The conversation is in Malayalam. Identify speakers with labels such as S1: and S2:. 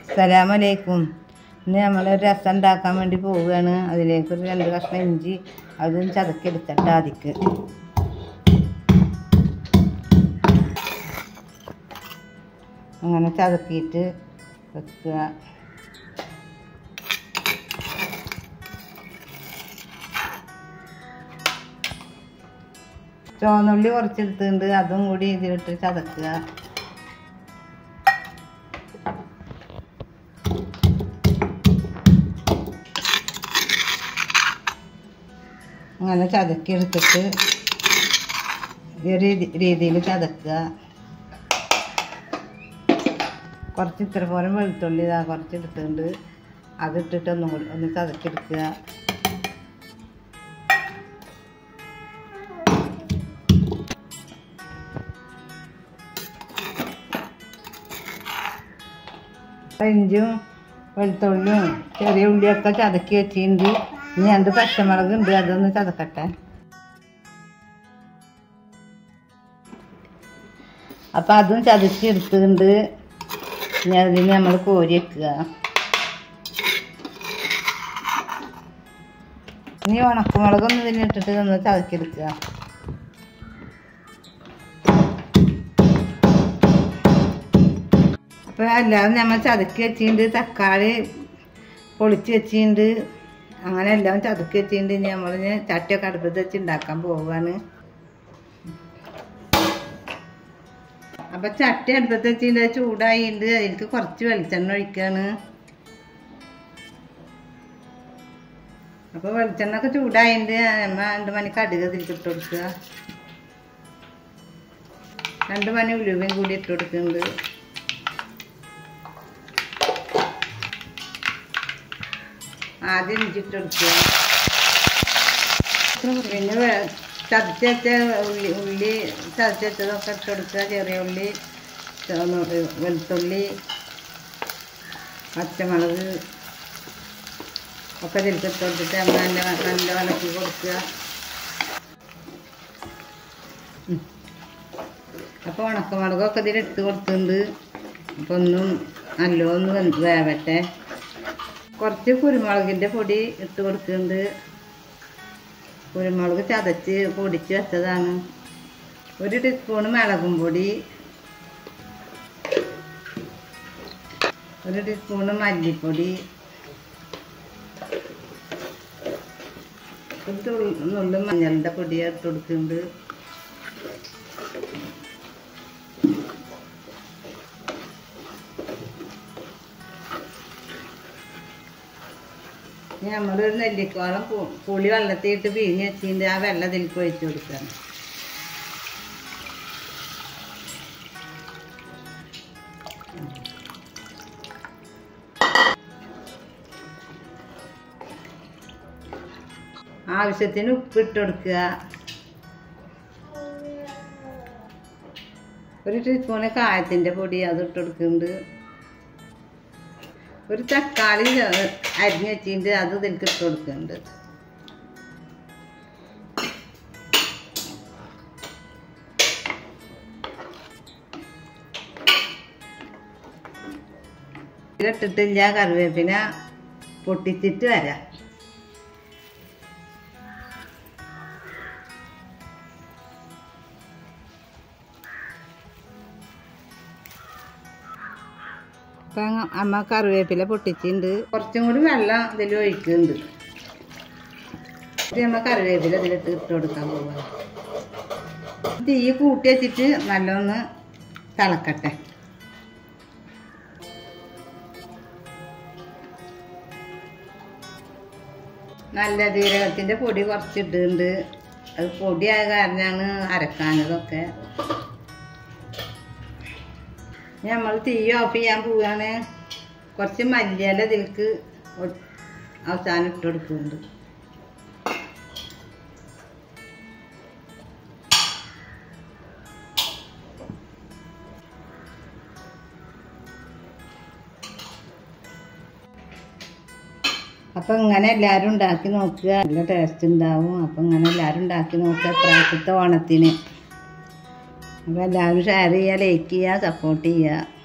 S1: അസ്സലാമലൈക്കും ഇന്ന് നമ്മൾ രസം ഉണ്ടാക്കാൻ വേണ്ടി പോവുകയാണ് അതിലേക്ക് ഒരു രണ്ട് കഷ്ണം ഇഞ്ചി അതും ചതക്കെടുത്തിട്ട് ആദിക്ക് അങ്ങനെ ചതക്കിയിട്ട് വെക്കുക ചുവന്നുള്ളി കുറച്ചെടുത്തുണ്ട് അതും കൂടി ഇതിലിട്ട് ചതക്കുക അങ്ങനെ ചതക്കി എടുത്തിട്ട് ഈ ഒരു രീതിയിൽ ചതക്കുക കുറച്ച് ഇത്ര പോലെ വെളുത്തുള്ളി ഇതാ കുറച്ച് എടുത്തിട്ടുണ്ട് അതിട്ടിട്ട് ഒന്നും കൂടി ഒന്ന് ചതക്കിയെടുക്കുക ഇഞ്ചും വെളുത്തുള്ളിയും ചെറിയ ഉള്ളിയൊക്കെ ചതക്കി വെച്ചിട്ടുണ്ട് ഇനി രണ്ട് പച്ചമുളക് ഉണ്ട് അതൊന്ന് ചതക്കട്ടെ അപ്പം അതും ചതച്ച് എടുത്തിട്ടുണ്ട് ഇനി അതിന് നമ്മൾ കോരി വെക്കുക ഇനി ഉണക്കമുളകൊന്ന് ഇതിനിട്ടിട്ട് ഒന്ന് ചതക്കിയെടുക്കുക അപ്പോൾ എല്ലാം നമ്മൾ ചതക്കി വെച്ചിട്ടുണ്ട് തക്കാളി പൊളിച്ച് വെച്ചിട്ടുണ്ട് അങ്ങനെ എല്ലാം ചതക്കി വെച്ചിട്ടുണ്ട് ഇനി നമ്മളിന് ചട്ടിയൊക്കെ അടുപ്പത്ത് വെച്ച് ഉണ്ടാക്കാൻ പോവുകയാണ് അപ്പം ചട്ടി അടുപ്പത്ത് വെച്ചിട്ടുണ്ട് ചൂടായിട്ടുണ്ട് അതിലേക്ക് കുറച്ച് വെളിച്ചെണ്ണ ഒഴിക്കുകയാണ് അപ്പോൾ വെളിച്ചെണ്ണ ഒക്കെ ചൂടായിട്ടുണ്ട് അമ്മ രണ്ട് മണി കടുക് ഇതിലേക്ക് ഇട്ട് കൊടുക്കുക രണ്ട് മണി ഉലുവയും കൂടി ഇട്ട് കൊടുക്കുന്നുണ്ട് ആദ്യം ഇഞ്ചിട്ട് കൊടുക്കുക പിന്നെ വേ- ചതച്ച് വെച്ച ഉള്ളി ഉള്ളി ചതച്ച് വെച്ചതൊക്കെ ഇട്ട് കൊടുക്കുക ചെറിയ ഉള്ളി ചുവന്ന വെളുത്തുള്ളി പച്ചമുളക് ഒക്കെ ഇതിലേക്ക് ഇട്ട് കൊടുത്തിട്ട് നമ്മൾ നല്ല നല്ല വളക്കി കൊടുക്കുക ഉം. അപ്പോൾ ഉണക്കമുളകൊക്കെ ഇതിലിട്ട് കൊടുത്തിട്ടുണ്ട് അപ്പോൾ ഒന്നും നല്ലോന്ന് വെന്ത് വേവട്ടെ കുറച്ച് കുരുമുളകിൻ്റെ പൊടി ഇട്ട് കൊടുക്കുന്നുണ്ട് കുരുമുളക് ചതച്ച് പൊടിച്ച് വെച്ചതാണ് ഒരു ടീസ്പൂണ് മുളകും പൊടി ഒരു ടീസ്പൂണ് മല്ലിപ്പൊടി ഒരു തുള്ളി നുള്ളു മഞ്ഞളിൻ്റെ പൊടി ഇട്ട് കൊടുക്കുന്നുണ്ട് ഇനി നമ്മളൊരു നെല്ലിക്കോളം പു- പുളി വെള്ളത്തിയിട്ട് പിഴിഞ്ഞ് വെച്ചിട്ട് ആ വെള്ളം ഇതിലേക്ക് ഒഴിച്ചു കൊടുക്കണം ആവശ്യത്തിന് ഉപ്പിട്ട് കൊടുക്കുക ഒരു ടീസ്പൂണ് കായത്തിൻ്റെ പൊടി അത് ഇട്ട് കൊടുക്കുന്നുണ്ട് ഒരു തക്കാളി ചെ- അരിഞ്ഞ് വെച്ചിട്ട് അത് ഇതിലേക്ക് ഇട്ട് കൊടുക്കുന്നുണ്ട് ഇതിലിട്ടിട്ടില്ല കറിവേപ്പിന പൊട്ടിച്ചിട്ട് വരാം അപ്പം അമ്മ കറിവേപ്പില പൊട്ടിച്ചിട്ടുണ്ട് കുറച്ചും കൂടി വെള്ളം ഇതിൽ ഒഴിക്കുന്നുണ്ട് ഇത് നമ്മൾ കറിവേപ്പില ഇതിലിട്ട് ഇട്ട് കൊടുക്കാൻ പോവുക തീ കൂട്ടി വെച്ചിട്ട് നല്ലൊന്ന് തിളക്കട്ടെ നല്ല ജീരകത്തിൻ്റെ പൊടി കുറച്ചിട്ടുണ്ട് അത് പൊടിയായ കാരണമാണ് അരക്കാനതൊക്കെ നമ്മൾ തീ ഓഫ് ചെയ്യാൻ പോവുകയാണ് കുറച്ച് മല്ലിയില ഇതിലേക്ക് ഒ- അവസാനം ഇട്ട് കൊടുക്കുന്നുണ്ട് അപ്പം ഇങ്ങനെ എല്ലാവരും ഉണ്ടാക്കി നോക്കുക നല്ല ടേസ്റ്റ് ഉണ്ടാവും അപ്പം ഇങ്ങനെ എല്ലാവരും ഉണ്ടാക്കി നോക്കുക പ്രാവശ്യത്തെ ഓണത്തിന് അപ്പോൾ എല്ലാവരും ഷെയർ ചെയ്യുക ലൈക്ക് ചെയ്യുക സപ്പോർട്ട് ചെയ്യുക